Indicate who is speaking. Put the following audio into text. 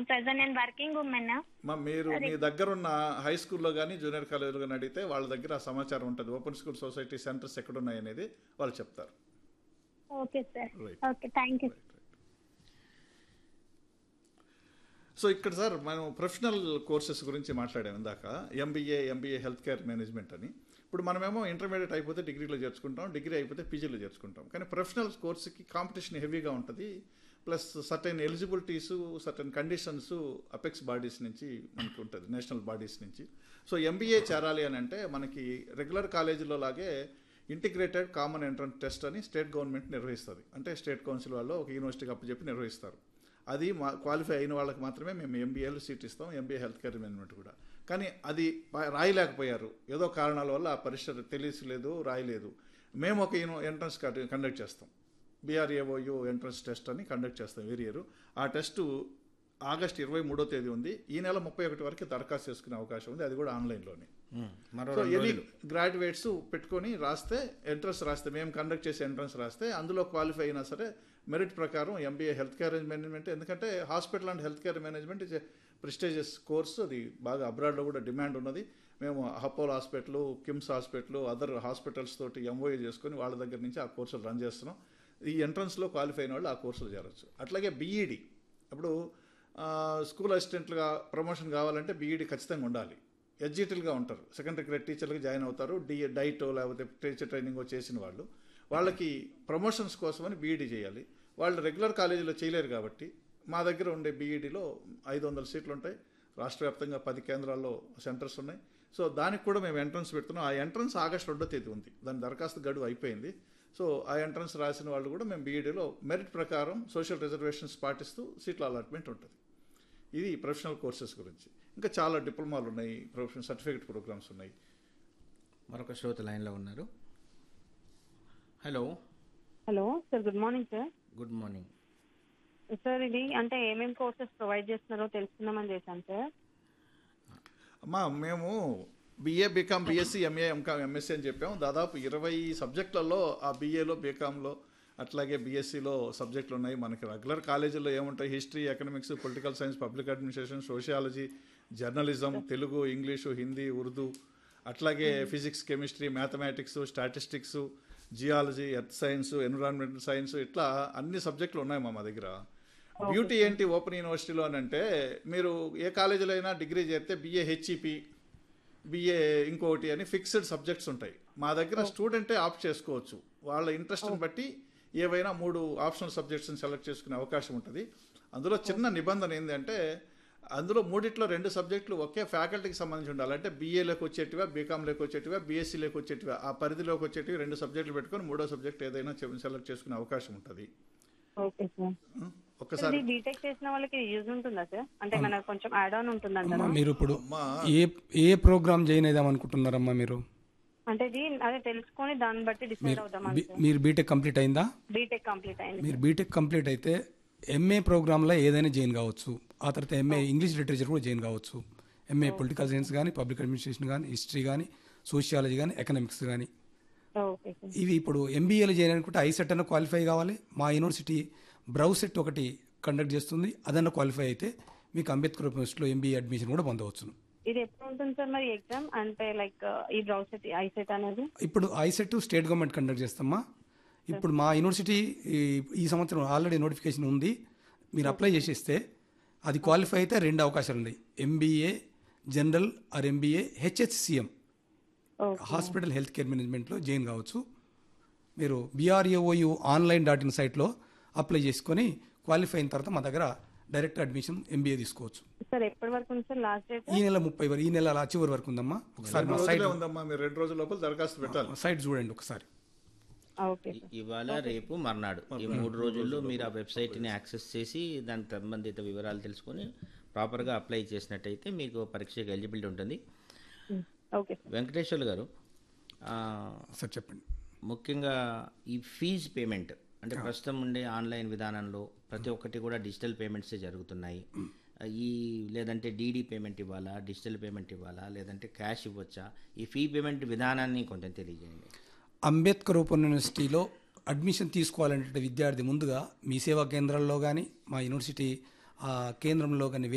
Speaker 1: Present నేను working women
Speaker 2: మా మీరు మీ దగ్గర ఉన్న హై స్కూల్లో కానీ జూనియర్ కాలేజీలో కానీ అడిగితే వాళ్ళ దగ్గర ఆ సమాచారం ఉంటుంది ఓపెన్ స్కూల్ సొసైటీ సెంటర్స్ ఎక్కడ ఉన్నాయి అనేది వాళ్ళు చెప్తారు
Speaker 1: okay sir
Speaker 2: Right.
Speaker 1: Okay thank you
Speaker 2: so ఇక్కడ సార్ మనం ప్రొఫెషనల్ కోర్సెస్ గురించి మాట్లాడాం ఇందాక MBA MBA health care management అని ఇప్పుడు మనమేమో ఇంటర్మీడియట్ అయిపోతే డిగ్రీలో చేర్చుకుంటాం డిగ్రీ అయిపోతే పీజీలో చేర్చుకుంటాం కానీ ప్రొఫెషనల్ కోర్సుకి కాంపిటీషన్ హెవీగా ఉంటుంది plus certain eligibilities certain conditions apex bodies నుంచి మనకు ఉంటుంది నేషనల్ బాడీస్ నుంచి సో ఎంబీఏ చేరాలి అని అంటే మనకి రెగ్యులర్ కాలేజీలో లాగే ఇంటిగ్రేటెడ్ కామన్ ఎంట్రన్స్ టెస్ట్ అని స్టేట్ గవర్నమెంట్ నిర్వహిస్తుంది అంటే స్టేట్ కౌన్సిల్ వాళ్ళు ఒక యూనివర్సిటీకి అప్పచెప్పి నిర్వహిస్తారు అది మా క్వాలిఫై అయిన వాళ్ళకి మాత్రమే మేము ఎంబీఏలో సీట్ ఇస్తాం ఎంబీఏ హెల్త్ కేర్ మేనేజ్మెంట్ కూడా కానీ అది ప- రాయలేకపోయారు ఏదో కారణాల వల్ల ఆ పరీక్ష తెలియలేదు రాయలేదు మేము ఒక ఎంట్రన్స్ కండక్ట్ చేస్తాం బీఆర్ఏఓయు ఎంట్రన్స్ టెస్ట్ అని కండక్ట్ చేస్తాం వేరే ఇయర్ ఆ టెస్టు ఆగస్ట్ ఇరవై మూడో తేదీ ఉంది ఈ నెల ముప్పై ఒకటి వరకు దరఖాస్తు చేసుకునే అవకాశం ఉంది అది కూడా ఆన్లైన్లోనే
Speaker 3: ఉమ్, మరో
Speaker 2: సో
Speaker 3: రెండు
Speaker 2: ఎనీ
Speaker 3: రోజులు.
Speaker 2: గ్రాడ్యుయేట్స్ పెట్టుకొని రాస్తే ఎంట్రన్స్ రాస్తే మేము కండక్ట్ చేసే ఎంట్రన్స్ రాస్తే అందులో క్వాలిఫై అయినా సరే మెరిట్ ప్రకారం ఎంబీఏ హెల్త్ కేర్ మేనేజ్మెంట్ ఎందుకంటే hospital and health care management is prestigious course అది బాగా అబ్రాడ్లో కూడా డిమాండ్ ఉన్నది మేము Apollo hospital KIMS hospital other hospitals తోటి ఎంఓఏ చేసుకొని వాళ్ళ దగ్గర నుంచి ఆ కోర్సులు రన్ చేస్తున్నాం ఈ ఎంట్రన్స్లో క్వాలిఫై అయిన వాళ్ళు ఆ కోర్సులు చేరొచ్చు అట్లాగే బీఈడి అప్పుడు ఆ, స్కూల్ అసిస్టెంట్లుగా ప్రమోషన్ కావాలంటే బీఈడి ఖచ్చితంగా ఉండాలి ఎడ్జిటల్గా ఉంటారు సెకండరీ గ్రేడ్ టీచర్లుగా జాయిన్ అవుతారు డి డైట్ లేకపోతే టీచర్ ట్రైనింగ్ చేసిన వాళ్ళు వాళ్ళకి ప్రమోషన్స్ కోసమని బీఈడి చేయాలి వాళ్ళు రెగ్యులర్ కాలేజీలో చేయలేరు కాబట్టి మా దగ్గర ఉండే బీఈడిలో ఐదు వందల సీట్లు ఉంటాయి రాష్ట్ర వ్యాప్తంగా పది కేంద్రాల్లో సెంటర్స్ ఉన్నాయి సో దానికి కూడా మేము ఎంట్రన్స్ పెడుతున్నాం ఆ ఎంట్రన్స్ ఆగస్ట్ రెండో తేదీ ఉంది దాని దరఖాస్తు గడువు అయిపోయింది సో ఆ ఎంట్రన్స్ రాసిన వాళ్ళు కూడా మేము బీఈడీలో మెరిట్ ప్రకారం సోషల్ రిజర్వేషన్స్ పాటిస్తూ సీట్ల అలాట్మెంట్ ఉంటుంది ఇది ప్రొఫెషనల్ కోర్సెస్ గురించి ఇంకా చాలా డిప్లొమాలు ఉన్నాయి ప్రొఫెషనల్ సర్టిఫికేట్ ప్రోగ్రామ్స్ ఉన్నాయి
Speaker 3: మరొక శ్రోత లైన్లో ఉన్నారు hello
Speaker 4: hello sir good morning sir
Speaker 3: good morning
Speaker 4: sir ఇది అంటే ఏమేమి కోర్సెస్ ప్రొవైడ్ చేస్తున్నారో తెలుసుకుందామని చేశాను సార్
Speaker 2: అమ్మా మేము BA BCom BSc MA MCom MSc అని చెప్పాము దాదాపు ఇరవై సబ్జెక్టులలో ఆ బీఏలో బీకామ్లో అట్లాగే బీఎస్సీలో సబ్జెక్టులు ఉన్నాయి మనకి రెగ్యులర్ కాలేజీలో ఏముంటాయి history economics political science public administration sociology journalism Telugu English Hindi Urdu అట్లాగే physics chemistry mathematics statistics geology earth science environmental science ఇట్లా అన్ని సబ్జెక్టులు ఉన్నాయి మా దగ్గర బ్యూటీ ఏంటి ఓపెన్ యూనివర్సిటీలో అని అంటే మీరు ఏ కాలేజీలో అయినా డిగ్రీ చేస్తే బిఏ హెచ్ఈపి బిఏ ఇంకోటి అని ఫిక్స్డ్ సబ్జెక్ట్స్ ఉంటాయి మా దగ్గర స్టూడెంటే ఆప్ట్ చేసుకోవచ్చు వాళ్ళ ఇంట్రెస్ట్ని బట్టి ఏవైనా మూడు ఆప్షనల్ సబ్జెక్ట్స్ని సెలెక్ట్ చేసుకునే అవకాశం ఉంటుంది అందులో చిన్న నిబంధన ఏంటంటే అందులో మూడిట్లో రెండు సబ్జెక్టులు ఒకే ఫ్యాకల్టీకి సంబంధించి ఉండాలి అంటే బీఏలోకి వచ్చేటివా బీకామ్లోకి వచ్చేటివా బీఎస్సీలోకి వచ్చేటివా ఆ పరిధిలోకి వచ్చేటివి రెండు సబ్జెక్టులు పెట్టుకొని మూడో సబ్జెక్ట్ ఏదైనా సెలెక్ట్ చేసుకునే అవకాశం ఉంటుంది
Speaker 4: ఓకే సార్
Speaker 2: ఉం? ఒక్కసారి
Speaker 4: ఇది బీటెక్ చేసిన వాళ్ళకి యూజ్ ఉంటుందా సార్ అంటే మనకు కొంచెం యాడ్ ఆన్ ఉంటుందంటారా
Speaker 5: అమ్మా మీరు ఇప్పుడు
Speaker 2: అమ్మా
Speaker 5: ఏ ఏ ప్రోగ్రామ్ జాయిన్ అయిదాం అనుకుంటున్నారమ్మా మీరు
Speaker 4: అంటే ఇది అదే తెలుసుకొని దాన్ని బట్టి డిసైడ్ అవుదామని
Speaker 5: బి- మీరు బీటెక్ కంప్లీట్ అయిందా
Speaker 4: బీటెక్ కంప్లీట్ అయింది
Speaker 5: మీరు బీటెక్ కంప్లీట్ అయితే ఎంఏ ప్రోగ్రాంలో ఏదైనా జాయిన్ కావచ్చు ఆ తర్వాత ఎంఏ ఇంగ్లీష్ లిటరేచర్ కూడా జాయిన్ కావచ్చు ఎంఏ పొలిటికల్ సైన్స్ కానీ పబ్లిక్ అడ్మినిస్ట్రేషన్ కానీ హిస్టరీ కానీ సోషియాలజీ కానీ ఎకనామిక్స్ కానీ
Speaker 4: ఓకే సార్
Speaker 5: ఇవి ఇప్పుడు ఎంబీఏలో చేయాలి అనుకుంటే ఐసెట్ అన్న క్వాలిఫై కావాలి మా యూనివర్సిటీ బ్రౌసెట్ ఒకటి కండక్ట్ చేస్తుంది అదన్న క్వాలిఫై అయితే మీకు అంబేద్కర్ యూనివర్సిటీలో ఎంబీఏ అడ్మిషన్ కూడా పొందవచ్చును
Speaker 4: ఇది ఎప్పుడు ఉంటుంది సార్ మరి ఎగ్జామ్ అంటే లైక్ ఈ బ్రౌసెట్ ఐసెట్ అనేది
Speaker 5: ఇప్పుడు ఐసెట్ స్టేట్ గవర్నమెంట్ కండక్ట్ చేస్తామా ఇప్పుడు మా యూనివర్సిటీ ఈ- ఈ సంవత్సరం ఆల్రెడీ నోటిఫికేషన్ ఉంది మీరు అప్లై చేసేస్తే అది క్వాలిఫై అయితే రెండు అవకాశాలు ఉన్నాయి MBA general or MBA HHCM
Speaker 4: okay
Speaker 5: hospital health care మేనేజ్మెంట్లో జాయిన్ కావచ్చు మీరు బీఆర్ఏఓయు ఆన్లైన్ డాట్ ఇన్ సైట్లో అప్లై చేసుకొని క్వాలిఫై అయిన తర్వాత మా దగ్గర డైరెక్ట్ అడ్మిషన్ ఎంబీఏ తీసుకోవచ్చు
Speaker 4: సార్ ఎప్పటి వరకు ఉంది సార్ లాస్ట్ డేట్
Speaker 5: ఈ నెల ముప్పై వరకు ఈ నెల అలా చివరి వరకు ఉందమ్మా ఒకసారి
Speaker 2: రెండు
Speaker 5: మా సైట్
Speaker 2: రోజులే ఉందమ్మా మీరు రెండు రోజుల లోపల దరఖాస్తు పెట్టాలి
Speaker 5: సైట్ చూడండి ఒకసారి
Speaker 4: ఓకే సార్
Speaker 3: ఇవాళ రేపు మర్నాడు ఈ మూడు రోజుల్లో మీరు ఆ వెబ్సైట్ని యాక్సెస్ చేసి దానికి సంబంధిత వివరాలు తెలుసుకొని ప్రాపర్గా అప్లై చేసినట్టయితే మీకు పరీక్షకు ఎలిజిబిలిటీ ఉంటుంది
Speaker 4: ఓకే సార్
Speaker 3: వెంకటేశ్వర్లు గారు ఆ,
Speaker 5: సార్ చెప్పండి
Speaker 3: ముఖ్యంగా ఈ ఫీజు పేమెంట్ అంటే ప్రస్తుతం ఉండే ఆన్లైన్ విధానంలో ప్రతి ఒక్కటి కూడా డిజిటల్ పేమెంట్సే జరుగుతున్నాయి ఈ లేదంటే డీడీ పేమెంట్ ఇవ్వాలా డిజిటల్ పేమెంట్ ఇవ్వాలా లేదంటే క్యాష్ ఇవ్వచ్చా ఈ ఫీ పేమెంట్ విధానాన్ని కొంచెం తెలియజేయండి
Speaker 5: అంబేద్కర్ ఓపెన్ యూనివర్సిటీలో అడ్మిషన్ తీసుకోవాలంటే విద్యార్థి ముందుగా మీ సేవా కేంద్రాల్లో కానీ మా యూనివర్సిటీ ఆ కేంద్రంలో కానీ